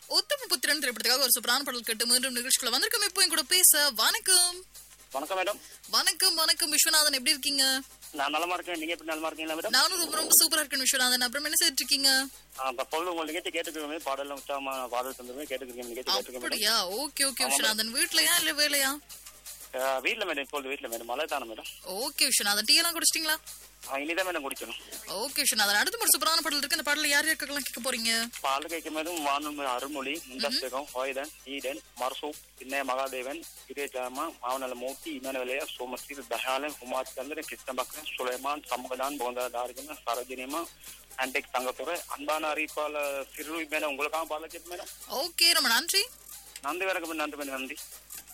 உத்தம புத்திரன் திரைப்படத்துக்காக ஒரு சூப்பரான பாடல் கேட்டு மீண்டும் நிகழ்ச்சிக்குள்ள வந்திருக்கோம் இப்போ என் கூட பேச வணக்கம் வணக்கம் மேடம் வணக்கம் வணக்கம் விஸ்வநாதன் எப்படி இருக்கீங்க நான் நலமா இருக்கேன் நீங்க எப்படி நலமா இருக்கீங்களா மேடம் நானும் ரொம்ப ரொம்ப சூப்பரா இருக்கேன் விஸ்வநாதன் அப்புறம் என்ன செய்துட்டு இருக்கீங்க பொழுது உங்க நிகழ்ச்சி கேட்டுக்கிறோமே பாடலாம் உற்சாகமா பாடல் தந்துருமே கேட்டுக்கிறீங்க நிகழ்ச்சி கேட்டுக்கிறேன் மேடம் அப்படியா ஓகே ஓகே விஸ்வநாதன் வீட்லயா இல்ல வேலையா அஹ், வீட்ல மேடம் இப்பொழுது வீட்ல மேடம் மழை தானே மேடம் ஓகே விஸ்வநாதன் டீ எல்லாம் குடிச்சிட்டீங்களா ஆ, இனிதான் மேடம் குடிக்கணும் ஓகே விஸ்வநாதன் அடுத்த ஒரு சூப்பரான பாடல் இருக்கு அந்த பாடல யார் யாருக்கெல்லாம் கேட்க போறீங்க பால் கேட்க மேடம் வானம் அருள்மொழி முந்தஸ்தகம் ஹோய்தன் ஈடன் மர்சூ பின்னய மகாதேவன் இதேஜாமா மாவனல மூர்த்தி இமனவலய சோமஸ்ரீ தயாலன் குமார் சந்திரன் கிருஷ்ணபக்ரன் சுலைமான் சமூகதான் போந்த தாரிகன சரோஜினியமா ஆன்டிக் தங்கத்துறை அன்பான அறிவிப்பாளர் சிறு மேடம் உங்களுக்காக பாடல் கேட்டு மேடம் ஓகே ரொம்ப நன்றி நன்றி வணக்கம் நன்றி மேடம் நன்றி